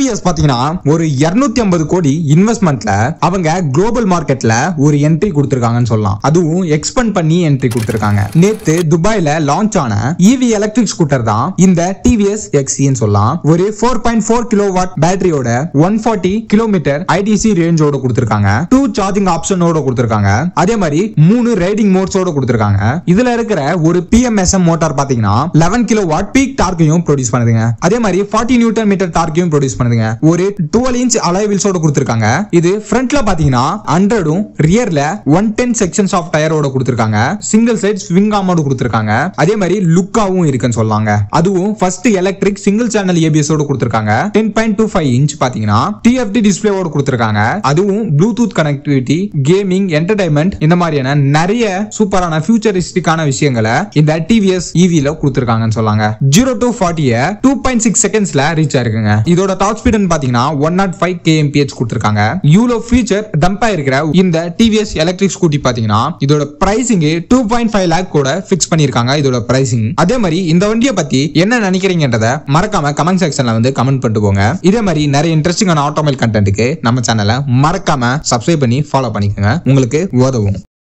TVS பாத்தீங்கன்னா ஒரு 250 ஐம்பது கோடி இன்வெஸ்ட்மெண்ட்ல அவங்க குளோபல் மார்க்கெட்ல ஒரு என்ட்ரி கொடுத்திருக்காங்கன்னு சொல்லலாம் அதுவும் எக்ஸ்பெண்ட் பண்ணி என்ட்ரி கொடுத்திருக்காங்க நேத்து துபாயில லான்ச் ஆன இவி எலக்ட்ரிக் ஸ்கூட்டர் தான் இந்த டிவிஎஸ் எக்ஸின்னு சொல்லலாம் ஒரு four point four kilo watt பேட்டரியோட ஒன் ஃபார்ட்டி கிலோமீட்டர் ஐடிசி ரேஞ்சோட கொடுத்திருக்காங்க டூ சார்ஜிங் ஆப்ஷனோட கொடுத்திருக்காங்க அதே மாதிரி மூணு ரைடிங் மோட்ஸோட கொடுத்திருக்காங்க இதுல இருக்கிற ஒரு பிஎம்எஸ்எம் மோட்டார் பாத்தீங்கன்னா லெவன் கிலோ வாட் பீக் டார்க்கையும் ப்ரொடியூஸ் பண்ணுதுங்க அதே மாதிரி ஃபார்ட்டி நியூட்டன் மீட்டர் டார்க்கையும் ப்ரொடியூஸ் பண்ணுதுங்க ஒரு டுவெல் இன்ச் அலைவில்ஸோட கொடுத்திருக்காங்க இது ஃப்ரண்ட்ல பாத்தீங்கன்னா ஹண்ட்ரடும் ரியர்ல ஒன் டென் செக்ஷன்ஸ் ஆஃப் டயரோட கொடுத்திருக்காங்க சிங்கிள் சைட் ஸ்விங் ஆமோட கொடுத்திருக்காங்க அதே மாதிரி லுக்காவும் இருக்குன்னு சொல்லாங்க அதுவும் first electric single channel ABS ஓட கொடுத்திருக்காங்க ten point two five inch பாத்தீங்கன்னா டிஎஃப்டி டிஸ்பிளேவோட கொடுத்திருக்காங்க அதுவும் ப்ளூடூத் கனெக்டிவிட்டி கேமிங் என்டர்டைன்மெண்ட் இந்த மாதிரியான நிறைய சூப்பரான ஃபியூச்சரிஸ்டிக்கான விஷயங்களை இந்த டிவிஎஸ் இவில கொடுத்திருக்காங்கன்னு சொல்லாங்க ஜீரோ டு ஃபார்ட்டிய டூ பாயிண்ட் சிக்ஸ் செகண்ட்ஸ்ல ரீச் ஆயிருக்குங்க இதோட டாப் ஸ்பீட் பாத்தீங்கன்னா ஒன் நாட் ஃபைவ் கேஎம்பிஹெச் கொடுத்திருக்காங்க இவ்வளோ ஃபீச்சர் டம்பா இருக்கிற இந்த டிவிஎஸ் எலக்ட்ரிக் ஸ்கூட்டி பாத்தீங்கன்னா இதோட pricing two point five lakh கூட ஃபிக்ஸ் பண்ணிருக்காங்க இதோட பிரைசிங் அதே மாதிரி இந்த வண்டியை பத்தி என்ன நினைக்கிறீங்கன்றத மறக்காம கமெண்ட் செக்ஷன்ல வந்து கமெண்ட் பண்ணிட்டு போங்க இதே மாதிரி நிறைய இன்ட்ரெஸ்டிங்கான ஆட்டோமொபைல் கண்டென்ட்டுக்கு நம்ம சேனலை மறக்காம சப்ஸ்கிரைப் பண்ணி ஃபாலோ பண்ணிக்கோங்க உங்களுக்கு உதவும்